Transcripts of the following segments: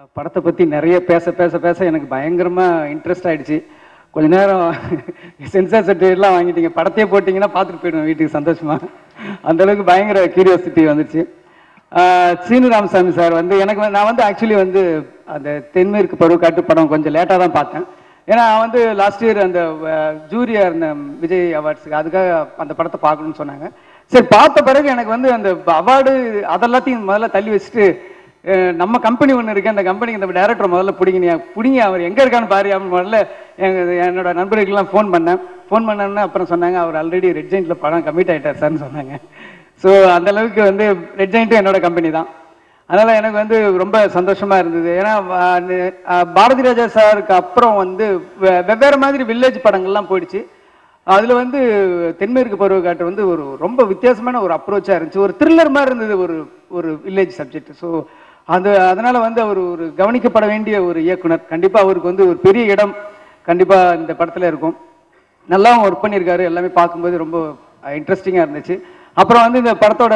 படத்தை பற்றி நிறைய பேச பேச பேச எனக்கு பயங்கரமாக இன்ட்ரெஸ்ட் ஆயிடுச்சு கொஞ்ச நேரம் சென்சார் சர்டிஃபிகேட்லாம் வாங்கிட்டீங்க படத்தையே போட்டிங்கன்னா பார்த்துட்டு போயிடுவேன் வீட்டுக்கு சந்தோஷமா அந்த அளவுக்கு பயங்கர கியூரியாசிட்டி வந்துச்சு ஆஹ் சீனு ராமசாமி சார் வந்து எனக்கு வந்து- நான் வந்து ஆக்சுவலி வந்து அந்த தென்மேற்கு பருவக்காட்டு படம் கொஞ்சம் லேட்டாக தான் பார்த்தேன் ஏன்னா நான் வந்து லாஸ்ட் இயர் அந்த ஜூரியா இருந்த விஜய் அவார்ட்ஸுக்கு அதுக்காக அந்த படத்தை பார்க்கணும்னு சொன்னாங்க சரி பார்த்த பிறகு எனக்கு வந்து அந்த அவார்டு அதெல்லாத்தையும் முதல்ல தள்ளி வச்சுட்டு அஹ் நம்ம கம்பெனி ஒன்று இருக்கு அந்த கம்பெனிக்கு இந்த டைரக்டர் முதல்ல பிடிங்கினியா பிடிங்க அவர் எங்கே இருக்கான்னு பாரு அப்படின்னு முதல்ல எங்க என்னோட நண்பர்களுக்கெல்லாம் ஃபோன் பண்ணேன் ஃபோன் பண்ணோன்னே அப்புறம் சொன்னாங்க அவர் ஆல்ரெடி ரெட் ஜெயின்ட்ல படம் கமிட் ஆயிட்டார் சார்னு சொன்னாங்க ஸோ அந்த அளவுக்கு வந்து ரெட் ஜெயின்ட்டும் என்னோட கம்பெனி தான் அதனால எனக்கு வந்து ரொம்ப சந்தோஷமா இருந்தது ஏன்னா அஹ், நி- அஹ், பாரதி ராஜா சாருக்கு அப்புறம் வந்து வெ- வெவ்வேறு மாதிரி வில்லேஜ் படங்கள்லாம் போயிடுச்சு அதுல வந்து தென்மேற்கு பருவக்காட்டு வந்து ஒரு ரொம்ப வித்தியாசமான ஒரு அப்ரோச்சா இருந்துச்சு ஒரு த்ரில்லர் மாதிரி இருந்தது ஒரு ஒரு வில்லேஜ் சப்ஜெக்ட் ஸோ அது அதனால வந்து அவர் ஒரு கவனிக்கப்பட வேண்டிய ஒரு இயக்குனர் கண்டிப்பா அவருக்கு வந்து ஒரு பெரிய இடம் கண்டிப்பா இந்த படத்துல இருக்கும் நல்லாவும் ஒர்க் பண்ணியிருக்காரு எல்லாமே பார்க்கும்போது ரொம்ப இன்ட்ரெஸ்டிங்காக இருந்துச்சு அப்புறம் வந்து இந்த படத்தோட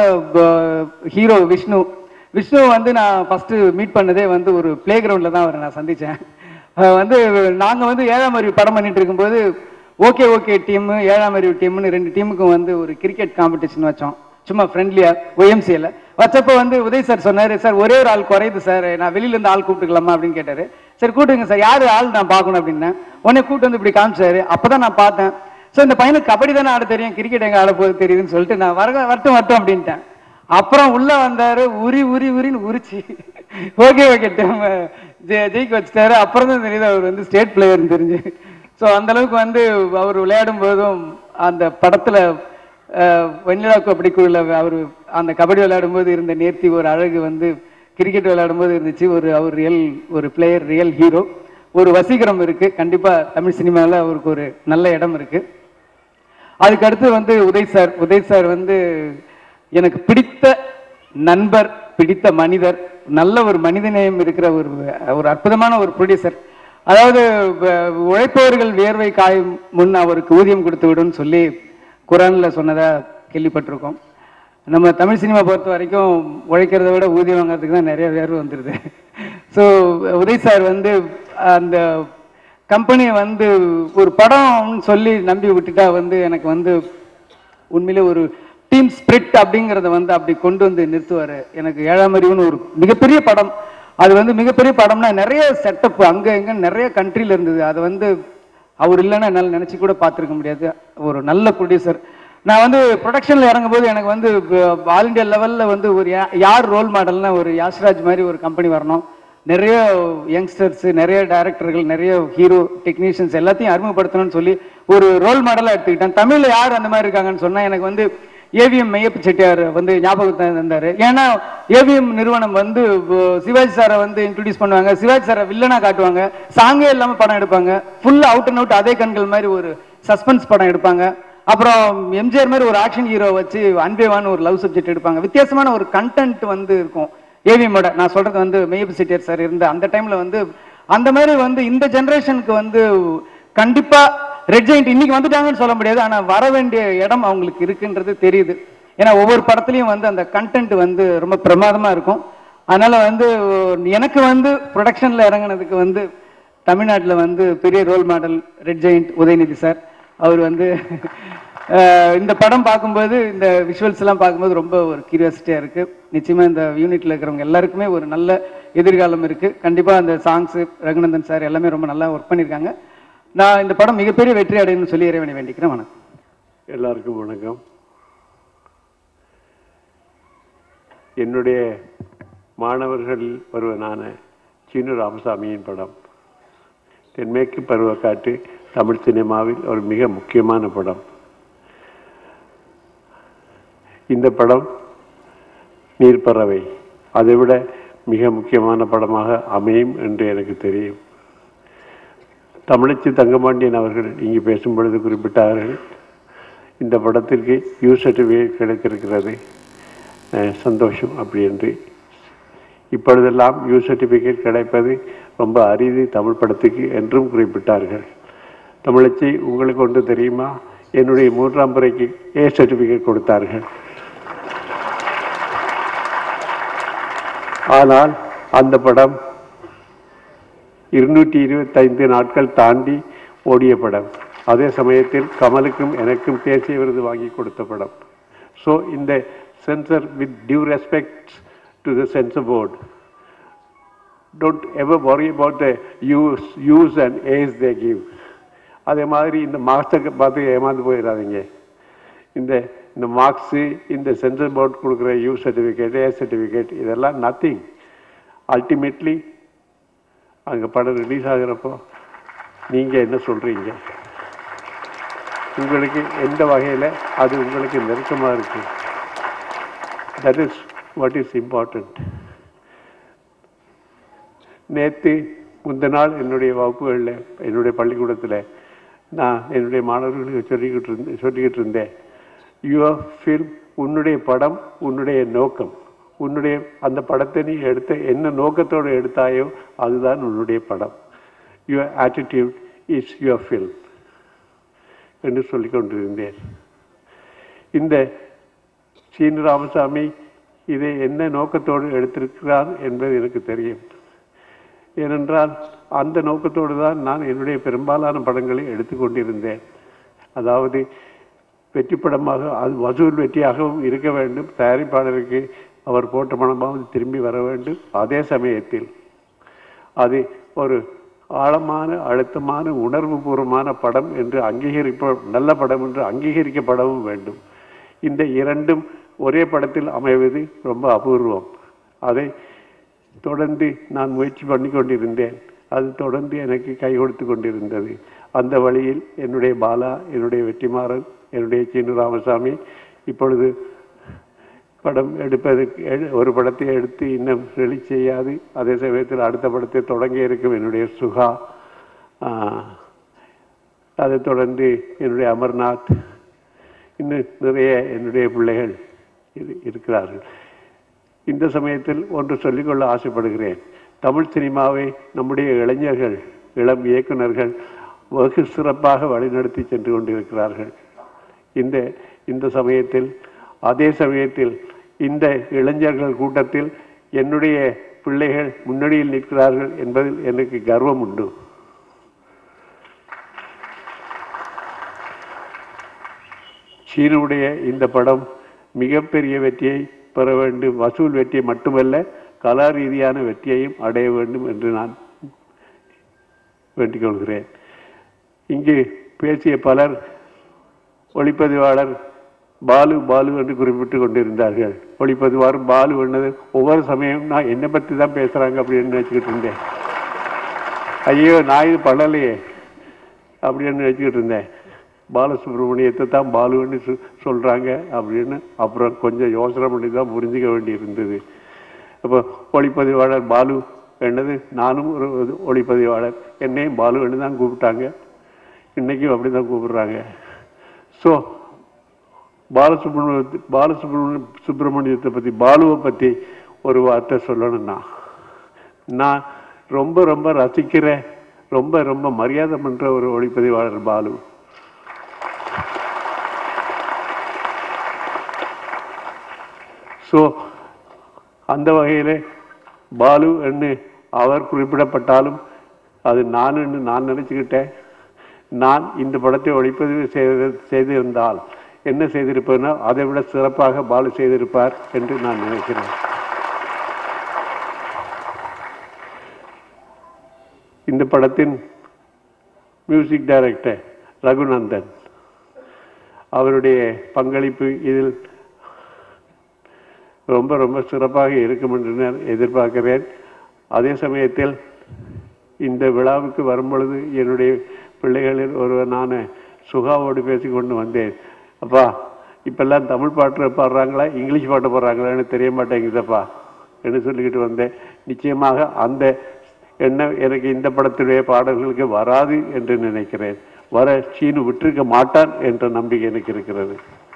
ஹீரோ விஷ்ணு விஷ்ணு வந்து நான் ஃபர்ஸ்ட் மீட் பண்ணதே வந்து ஒரு பிளே கிரவுண்டில் தான் அவரை நான் சந்தித்தேன் வந்து நாங்கள் வந்து ஏழாம் அறிவு படம் பண்ணிட்டு இருக்கும்போது ஓகே ஓகே டீம் ஏழாம் அறிவு டீம்னு ரெண்டு டீமுக்கும் வந்து ஒரு கிரிக்கெட் காம்படிஷன் வச்சோம் சும்மா ஃப்ரெண்ட்லியா ஒய்எம்சியில் வச்சப்போ வந்து உதய் சார் சொன்னாரு சார் ஒரே ஒரு ஆள் குறையுது சார் நான் வெளியில இருந்து ஆள் கூப்பிட்டுக்கலாமா அப்படின்னு கேட்டாரு சரி கூப்பிட்டுங்க சார் யாரு ஆள் நான் பார்க்கணும் அப்படின்னேன் உடனே கூப்பிட்டு வந்து இப்படி காமிச்சாரு அப்பதான் நான் பார்த்தேன் ஸோ இந்த பையனுக்கு கபடி தானே ஆட தெரியும் கிரிக்கெட் எங்க ஆட போகுது தெரியுதுன்னு சொல்லிட்டு நான் வர வரட்டும் வரட்டும் அப்படின்ட்டேன் அப்புறம் உள்ள வந்தாரு உரி உரி உரின்னு உரிச்சு ஓகே ஓகே ஜெயிக்க வச்சுட்டாரு அப்புறம் தான் தெரியுது அவர் வந்து ஸ்டேட் பிளேயர்னு தெரிஞ்சு ஸோ அந்த அளவுக்கு வந்து அவர் விளையாடும் போதும் அந்த படத்துல அஹ், வெண்ணிலா கபடி குழுல அவர் அந்த கபடி விளையாடும் போது இருந்த நேர்த்தி ஒரு அழகு வந்து கிரிக்கெட் விளையாடும் போது இருந்துச்சு ஒரு அவர் ரியல் ஒரு பிளேயர் ரியல் ஹீரோ ஒரு வசீகரம் இருக்கு கண்டிப்பா தமிழ் சினிமாவில் அவருக்கு ஒரு நல்ல இடம் இருக்கு அதுக்கு அடுத்து வந்து உதய் சார் உதய் சார் வந்து எனக்கு பிடித்த நண்பர் பிடித்த மனிதர் நல்ல ஒரு மனிதநேயம் இருக்கிற ஒரு ஒரு அற்புதமான ஒரு ப்ரொடியூசர் அதாவது வ- உழைப்பவர்கள் வியர்வை காயும் முன் அவருக்கு ஊதியம் கொடுத்து விடும்னு சொல்லி குரான்ல சொன்னதா கேள்விப்பட்டிருக்கோம் நம்ம தமிழ் சினிமா பொறுத்த வரைக்கும் உழைக்கிறத விட ஊதியம் வாங்குறதுக்கு தான் நிறைய வேர்வை வந்துடுது ஸோ உதய் சார் வந்து அந்த கம்பெனியை வந்து ஒரு படம்னு சொல்லி நம்பி விட்டுட்டா வந்து எனக்கு வந்து உண்மையிலே ஒரு டீம் ஸ்பிரிட் அப்படிங்கிறத வந்து அப்படி கொண்டு வந்து நிறுத்துவாரு எனக்கு ஏழாம் அறிவுன்னு ஒரு மிகப்பெரிய படம் அது வந்து மிகப்பெரிய படம்னா நிறைய செட்டப் அங்க இங்க நிறைய கண்ட்ரில இருந்தது அது வந்து அவர் இல்லைன்னா என்னால் நினைச்சு கூட பார்த்துருக்க முடியாது ஒரு நல்ல ப்ரொடியூசர் நான் வந்து ப்ரொடக்ஷன்ல இறங்கும்போது எனக்கு வந்து ஆல் இந்தியா லெவல்ல வந்து ஒரு யா- யார் ரோல் மாடல்னா ஒரு யாஷ்ராஜ் மாதிரி ஒரு கம்பெனி வரணும் நிறைய யங்ஸ்டர்ஸ் நிறைய டைரக்டர்கள் நிறைய ஹீரோ டெக்னீஷியன்ஸ் எல்லாத்தையும் அறிமுகப்படுத்தணும்னு சொல்லி ஒரு ரோல் மாடலா எடுத்துக்கிட்டேன் தமிழ்ல யார் அந்த மாதிரி இருக்காங்கன்னு சொன்னா எனக்கு வந்து ஏவிஎம் மெய்யப்ப செட்டியார் வந்து ஞாபகத்தை தந்தாரு ஏன்னா ஏவிஎம் நிறுவனம் வந்து அஹ், சிவாஜி சாரை வந்து இன்ட்ரடியூஸ் பண்ணுவாங்க சிவாஜி சாரை வில்லனா காட்டுவாங்க சாங்கே இல்லாம படம் எடுப்பாங்க ஃபுல்லா அவுட் அண்ட் அவுட் அதே கண்கள் மாதிரி ஒரு சஸ்பென்ஸ் படம் எடுப்பாங்க அப்புறம் எம்ஜிஆர் மாதிரி ஒரு ஆக்ஷன் ஹீரோ வச்சு அன்பேவான்னு ஒரு லவ் சப்ஜெக்ட் எடுப்பாங்க வித்தியாசமான ஒரு கண்டென்ட் வந்து இருக்கும் ஏவிஎம்மோட நான் சொல்றது வந்து மெய்யப்ப செட்டியார் சார் இருந்த அந்த டைம்ல வந்து அந்த மாதிரி வந்து இந்த ஜெனரேஷனுக்கு வந்து கண்டிப்பா ரெட் ஜெயிண்ட் இன்னைக்கு வந்துட்டாங்கன்னு சொல்ல முடியாது ஆனா வர வேண்டிய இடம் அவங்களுக்கு இருக்குன்றது தெரியுது ஏன்னா ஒவ்வொரு படத்துலயும் வந்து அந்த கண்டென்ட் வந்து ரொம்ப பிரமாதமா இருக்கும் அதனால வந்து எனக்கு வந்து ப்ரொடக்ஷன்ல இறங்குனதுக்கு வந்து தமிழ்நாட்டுல வந்து பெரிய role model Red Giant Udhayanidhi sir அவர் வந்து அஹ், இந்த படம் பார்க்கும்போது இந்த விஷுவல்ஸ் எல்லாம் பார்க்கும்போது ரொம்ப ஒரு கியூரியாசிட்டியா இருக்கு நிச்சயமா இந்த யூனிட்ல இருக்கிறவங்க எல்லாருக்குமே ஒரு நல்ல எதிர்காலம் இருக்கு கண்டிப்பா அந்த சாங்ஸ் ரகுநந்தன் சார் எல்லாமே ரொம்ப நல்லா ஒர்க் பண்ணியிருக்காங்க நான் இந்த படம் மிகப்பெரிய வெற்றி அடையணும்னு சொல்லி இறைவனை வேண்டிக்கிறேன் வணக்கம் எல்லாருக்கும் வணக்கம் என்னுடைய மாணவர்கள் ஒருவனான சீனு ராமசாமியின் படம் தென்மேற்கு பருவக்காட்டு தமிழ் சினிமாவில் ஒரு மிக முக்கியமான படம் இந்த படம் நீர்ப்பறவை அதைவிட மிக முக்கியமான படமாக அமையும் என்று எனக்கு தெரியும் தமிழச்சி தங்கபாண்டியன் அவர்கள் இங்கு பேசும் பொழுது குறிப்பிட்டார்கள் இந்த படத்திற்கு யூ சர்டிஃபிகேட் கிடைத்திருக்கிறது அஹ், சந்தோஷம் அப்படி என்று இப்பொழுதெல்லாம் யூ சர்டிஃபிகேட் கிடைப்பது ரொம்ப அரிது தமிழ் படத்துக்கு என்றும் குறிப்பிட்டார்கள் தமிழச்சி உங்களுக்கு ஒன்று தெரியுமா என்னுடைய மூன்றாம் முறைக்கு ஏ சர்டிஃபிகேட் கொடுத்தார்கள் ஆனால் அந்த படம் இருநூற்றி இருபத்தைந்து நாட்கள் தாண்டி ஓடிய படம் அதே சமயத்தில் கமலுக்கும் எனக்கும் தேசிய விருது வாங்கி கொடுத்த படம் ஸோ இந்த censor with due respect to the censor board don't ever worry about the use use and age they give அதே மாதிரி இந்த மார்க்ஸை பார்த்து ஏமாந்து போயிடாதீங்க இந்த இந்த மார்க்ஸு இந்த சென்சர் போர்ட் கொடுக்குற யூ சர்டிஃபிகேட் ஏ சர்டிஃபிகேட் இதெல்லாம் நத்திங் அல்டிமேட்லி அங்கே படம் ரிலீஸ் ஆகிறப்போ நீங்கள் என்ன சொல்கிறீங்க உங்களுக்கு எந்த வகையில் அது உங்களுக்கு நெருக்கமாக இருக்குது that is what is important நேற்று முந்த நாள் என்னுடைய வகுப்புகளில் என்னுடைய பள்ளிக்கூடத்தில் நான் என்னுடைய மாணவர்களுக்கு சொல்லிக்கிட்டு இருந்தேன் சொல்லிக்கிட்டு இருந்தேன் யுவர் ஃபில்ம் உன்னுடைய படம் உன்னுடைய நோக்கம் உன்னுடைய அந்த படத்தை நீ எடுத்த என்ன நோக்கத்தோடு எடுத்தாயோ அதுதான் உன்னுடைய படம் your attitude is your film என்று சொல்லிக் கொண்டிருந்தேன் இந்த சீனு ராமசாமி இதை என்ன நோக்கத்தோடு எடுத்திருக்கிறார் என்பது எனக்கு தெரியும் ஏனென்றால் அந்த நோக்கத்தோடு தான் நான் என்னுடைய பெரும்பாலான படங்களை எடுத்துக்கொண்டிருந்தேன் அதாவது வெற்றி படமாக அது வசூல் வெற்றியாகவும் இருக்க வேண்டும் தயாரிப்பாளருக்கு அவர் போட்ட பணமாவது திரும்பி வர வேண்டும் அதே சமயத்தில் அது ஒரு ஆழமான அழுத்தமான உணர்வுபூர்வமான படம் என்று அங்கீகரிப்ப நல்ல படம் என்று அங்கீகரிக்கப்படவும் வேண்டும் இந்த இரண்டும் ஒரே படத்தில் அமைவது ரொம்ப அபூர்வம் அதை தொடர்ந்து நான் முயற்சி பண்ணி கொண்டிருந்தேன் அது தொடர்ந்து எனக்கு கை கொடுத்து கொண்டிருந்தது அந்த வழியில் என்னுடைய பாலா என்னுடைய வெற்றிமாறன் என்னுடைய சீனு ராமசாமி இப்பொழுது படம் எடுப்பதற்கு எடு- ஒரு படத்தை எடுத்து இன்னும் ரிலீஸ் செய்யாது அதே சமயத்தில் அடுத்த படத்தை தொடங்க இருக்கும் என்னுடைய சுகா ஆஹ், அதைத் தொடர்ந்து என்னுடைய அமர்நாத் இன்னும் நிறைய என்னுடைய பிள்ளைகள் இரு- இருக்கிறார்கள் இந்த சமயத்தில் ஒன்று சொல்லிக்கொள்ள ஆசைப்படுகிறேன் தமிழ் சினிமாவை நம்முடைய இளைஞர்கள் இளம் இயக்குனர்கள் வெகு சிறப்பாக வழிநடத்தி சென்று கொண்டிருக்கிறார்கள் இந்த இந்த சமயத்தில் அதே சமயத்தில் இந்த இளைஞர்கள் கூட்டத்தில் என்னுடைய பிள்ளைகள் முன்னணியில் நிற்கிறார்கள் என்பதில் எனக்கு கர்வம் உண்டு சீனுடைய இந்த படம் மிகப்பெரிய வெற்றியை பெற வேண்டும் வசூல் வெற்றியை மட்டுமல்ல கலா ரீதியான வெற்றியையும் அடைய வேண்டும் என்று நான் வேண்டிக் கொள்கிறேன் இங்கு பேசிய பலர் ஒளிப்பதிவாளர் பாலு பாலு என்று குறிப்பிட்டு கொண்டிருந்தார்கள் ஒளிப்பதிவாளர் பாலு என்னது ஒவ்வொரு சமயம் நான் என்னை பற்றி தான் பேசுகிறாங்க அப்படின்னு நினச்சிக்கிட்டு இருந்தேன் ஐயோ நான் இது பண்ணலையே அப்படின்னு நினச்சிக்கிட்டு இருந்தேன் பாலசுப்ரமணியத்தை தான் பாலுன்னு சொ சொல்கிறாங்க அப்படின்னு அப்புறம் கொஞ்சம் யோசனை பண்ணி தான் புரிஞ்சுக்க வேண்டி இருந்தது அப்போ ஒளிப்பதிவாளர் பாலு என்னது நானும் ஒரு ஒரு ஒளிப்பதிவாளர் என்னையும் பாலுன்னு தான் கூப்பிட்டாங்க இன்றைக்கும் அப்படி தான் கூப்பிடுறாங்க ஸோ பாலசுப்ரமணியத்தை பாலசுப்ரமணிய சுப்பிரமணியத்தை பற்றி பாலுவை பற்றி ஒரு வார்த்தை சொல்லணும்னா நான் ரொம்ப ரொம்ப ரசிக்கிற ரொம்ப ரொம்ப மரியாதை பண்ணுற ஒரு ஒளிப்பதிவாளர் பாலு ஸோ அந்த வகையில் பாலு என்று அவர் குறிப்பிடப்பட்டாலும் அது நான் என்று நான் நினச்சிக்கிட்டேன் நான் இந்த படத்தை ஒளிப்பதிவு செய்து செய்திருந்தால் என்ன செய்திருப்பேன்னா அதை விட சிறப்பாக பாலு செய்திருப்பார் என்று நான் நினைக்கிறேன் இந்த படத்தின் மியூசிக் டைரக்டர் ரகுநந்தன் அவருடைய பங்களிப்பு இதில் ரொம்ப ரொம்ப சிறப்பாக இருக்கும் என்று நான் எதிர்பார்க்கிறேன் அதே சமயத்தில் இந்த விழாவுக்கு வரும்பொழுது என்னுடைய பிள்ளைகளில் ஒருவனான சுகாவோடு பேசிக்கொண்டு வந்தேன் அப்பா இப்பெல்லாம் தமிழ் பாட்டு பாடுறாங்களா இங்கிலீஷ் பாட்டு பாடுறாங்களான்னு தெரிய மாட்டேங்குதப்பா என்று சொல்லிக்கிட்டு வந்தேன் நிச்சயமாக அந்த எண்ணம் எனக்கு இந்த படத்துடைய பாடல்களுக்கு வராது என்று நினைக்கிறேன் வர சீனு விட்டிருக்க மாட்டான் என்ற நம்பிக்கை எனக்கு இருக்கிறது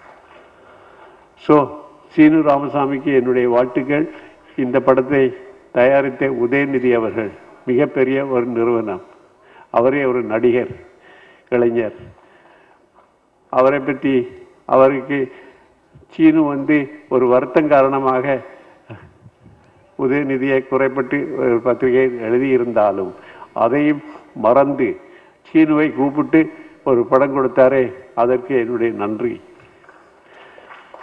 ஸோ சீனு ராமசாமிக்கு என்னுடைய வாழ்த்துக்கள் இந்த படத்தை தயாரித்த உதயநிதி அவர்கள் மிகப்பெரிய ஒரு நிறுவனம் அவரே ஒரு நடிகர் கலைஞர் அவரை பற்றி அவருக்கு சீனு வந்து ஒரு வருத்தம் காரணமாக உதயநிதியை குறைப்பட்டு ஒரு பத்திரிகை எழுதியிருந்தாலும் அதையும் மறந்து சீனுவை கூப்பிட்டு ஒரு படம் கொடுத்தாரே அதற்கு என்னுடைய நன்றி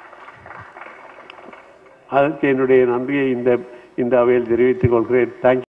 அதற்கு என்னுடைய நன்றியை இந்த இந்த அவையில் தெரிவித்துக் கொள்கிறேன் தேங்க்யூ